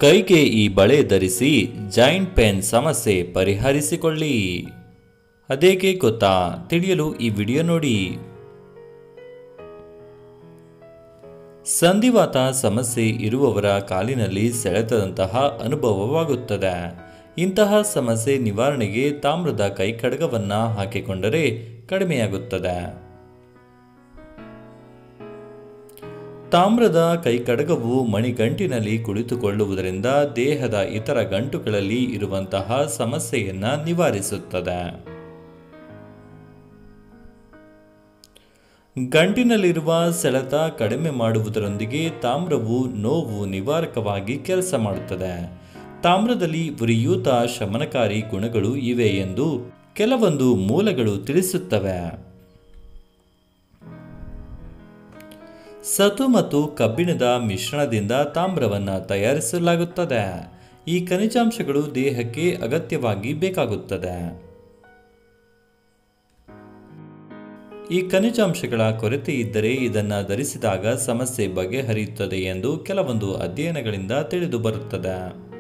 ಕೈಗೆ ಈ ಬಳೆ ಧರಿಸಿ ಜಾಯಿಂಟ್ ಪೇನ್ ಸಮಸ್ಯೆ ಪರಿಹರಿಸಿಕೊಳ್ಳಿ ಅದೇಕೆ ಗೊತ್ತಾ ತಿಳಿಯಲು ಈ ವಿಡಿಯೋ ನೋಡಿ ಸಂಧಿವಾತ ಸಮಸ್ಯೆ ಇರುವವರ ಕಾಲಿನಲ್ಲಿ ಸೆಳೆತದಂತಹ ಅನುಭವವಾಗುತ್ತದೆ ಇಂತಹ ಸಮಸ್ಯೆ ನಿವಾರಣೆಗೆ ತಾಮ್ರದ ಕೈಕಡಗವನ್ನ ಹಾಕಿಕೊಂಡರೆ ಕಡಿಮೆಯಾಗುತ್ತದೆ ತಾಮ್ರದ ಕೈಕಡಗವು ಮಣಿಗಂಟಿನಲ್ಲಿ ಕುಳಿತುಕೊಳ್ಳುವುದರಿಂದ ದೇಹದ ಇತರ ಗಂಟುಗಳಲ್ಲಿ ಇರುವಂತಹ ಸಮಸ್ಯೆಯನ್ನ ನಿವಾರಿಸುತ್ತದೆ ಗಂಟಿನಲ್ಲಿರುವ ಸೆಳೆತ ಕಡಿಮೆ ಮಾಡುವುದರೊಂದಿಗೆ ತಾಮ್ರವು ನೋವು ನಿವಾರಕವಾಗಿ ಕೆಲಸ ಮಾಡುತ್ತದೆ ತಾಮ್ರದಲ್ಲಿ ಉರಿಯೂತ ಶಮನಕಾರಿ ಗುಣಗಳು ಇವೆ ಎಂದು ಕೆಲವೊಂದು ಮೂಲಗಳು ತಿಳಿಸುತ್ತವೆ ಸತು ಮತ್ತು ಕಬ್ಬಿಣದ ಮಿಶ್ರಣದಿಂದ ತಾಮ್ರವನ್ನು ತಯಾರಿಸಲಾಗುತ್ತದೆ ಈ ಖನಿಜಾಂಶಗಳು ದೇಹಕ್ಕೆ ಅಗತ್ಯವಾಗಿ ಬೇಕಾಗುತ್ತದೆ ಈ ಖನಿಜಾಂಶಗಳ ಕೊರತೆ ಇದ್ದರೆ ಇದನ್ನು ಧರಿಸಿದಾಗ ಸಮಸ್ಯೆ ಬಗೆಹರಿಯುತ್ತದೆ ಎಂದು ಕೆಲವೊಂದು ಅಧ್ಯಯನಗಳಿಂದ ತಿಳಿದು ಬರುತ್ತದೆ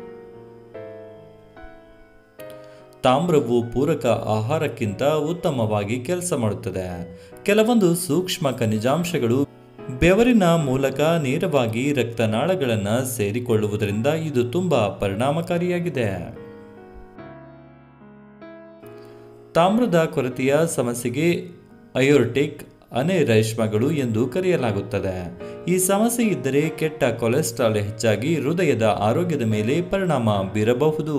ತಾಮ್ರವು ಪೂರಕ ಆಹಾರಕ್ಕಿಂತ ಉತ್ತಮವಾಗಿ ಕೆಲಸ ಮಾಡುತ್ತದೆ ಕೆಲವೊಂದು ಸೂಕ್ಷ್ಮ ಖನಿಜಾಂಶಗಳು ಬೆವರಿನ ಮೂಲಕ ನೇರವಾಗಿ ರಕ್ತನಾಳಗಳನ್ನು ಸೇರಿಕೊಳ್ಳುವುದರಿಂದ ಇದು ತುಂಬಾ ಪರಿಣಾಮಕಾರಿಯಾಗಿದೆ ತಾಮ್ರದ ಕೊರತೆಯ ಸಮಸ್ಯೆಗೆ ಅಯೋರ್ಟಿಕ್ ಅನೆರೈಶ್ಮಗಳು ಎಂದು ಕರೆಯಲಾಗುತ್ತದೆ ಈ ಸಮಸ್ಯೆ ಇದ್ದರೆ ಕೆಟ್ಟ ಕೊಲೆಸ್ಟ್ರಾಲ್ ಹೆಚ್ಚಾಗಿ ಹೃದಯದ ಆರೋಗ್ಯದ ಮೇಲೆ ಪರಿಣಾಮ ಬೀರಬಹುದು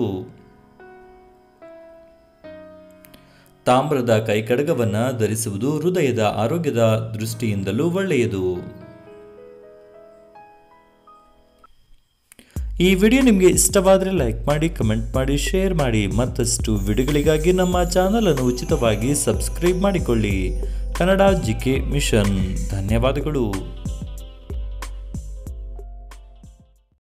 ತಾಮ್ರದ ಕೈಕಡಗವನ್ನು ಧರಿಸುವುದು ಹೃದಯದ ಆರೋಗ್ಯದ ದೃಷ್ಟಿಯಿಂದಲೂ ಒಳ್ಳೆಯದು ಈ ವಿಡಿಯೋ ನಿಮಗೆ ಇಷ್ಟವಾದರೆ ಲೈಕ್ ಮಾಡಿ ಕಮೆಂಟ್ ಮಾಡಿ ಶೇರ್ ಮಾಡಿ ಮತ್ತಷ್ಟು ವಿಡಿಯೋಗಳಿಗಾಗಿ ನಮ್ಮ ಚಾನಲ್ ಅನ್ನು ಉಚಿತವಾಗಿ ಸಬ್ಸ್ಕ್ರೈಬ್ ಮಾಡಿಕೊಳ್ಳಿ ಕನ್ನಡ ಜಿಕೆ ಮಿಷನ್ ಧನ್ಯವಾದಗಳು